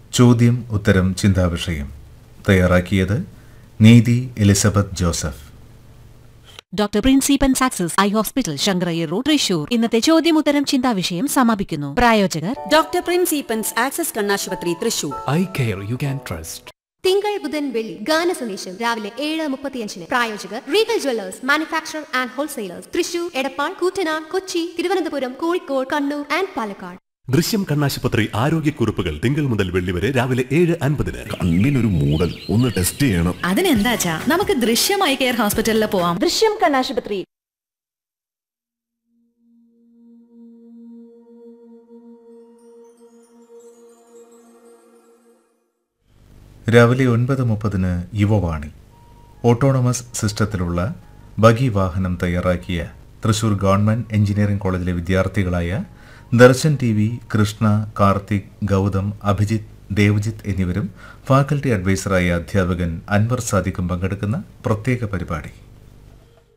ചോദ്യം ഉത്തരം ചിന്താവിഷയം തയ്യാറാക്കിയത് നീതി എലിസബത്ത് ജോസഫ് ഡോക്ടർ പ്രിൻസിപ്പൻ സാക്സസ് eye hospital Sankarayyar road Thrissur ഇന്നത്തെ ചോദ്യമുത്തരം ചിന്താവിഷയം സമാപിക്കുന്നു പ്രായോജകർ ഡോക്ടർ പ്രിൻസിപ്പൻസ് ആക്സസ് കണ്ണാശുപത്രി Thrissur eye care you can trust തിങ്കൾ ബുധൻ വെള്ളി ഗാന സന്ദേശം രാവിലെ ഏഴ് മുപ്പത്തിയഞ്ചിന് പ്രായോജകർ Regal Jewellers manufacturer and wholesalers Thrissur Edappal Koottanad Kochi Thiruvananthapuram Kozhikode Kannur and Palakkad Drishyam കണ്ണാശുപത്രി ആരോഗ്യക്കുറിപ്പുകൾ തിങ്കൾ മുതൽ വെള്ളി വരെ രാവിലെ ഏഴ് അൻപതിന് കണ്ണിനൊരു മൂടൽ ഒന്ന് ടെസ്റ്റ് ചെയ്യണം അതിനെന്താച്ചാ നമുക്ക് ദൃശ്യമായി കെയർ ഹോസ്പിറ്റലിൽ പോവാം ദൃശ്യം കണ്ണാശുപത്രി രാവിലെ ഒൻപത് മുപ്പതിന് യുവവാണി ഓട്ടോണമസ് സിസ്റ്റത്തിലുള്ള ബഗി വാഹനം തയ്യാറാക്കിയ തൃശൂർ ഗവൺമെന്റ് എഞ്ചിനീയറിംഗ് കോളേജിലെ വിദ്യാർത്ഥികളായ ദർശൻ ടി വി കൃഷ്ണ കാർത്തിക് ഗൗതം അഭിജിത്ത് ദേവജിത്ത് എന്നിവരും ഫാക്കൽറ്റി അഡ്വൈസറായ അധ്യാപകൻ അൻവർ സാദിഖും പങ്കെടുക്കുന്ന പ്രത്യേക പരിപാടി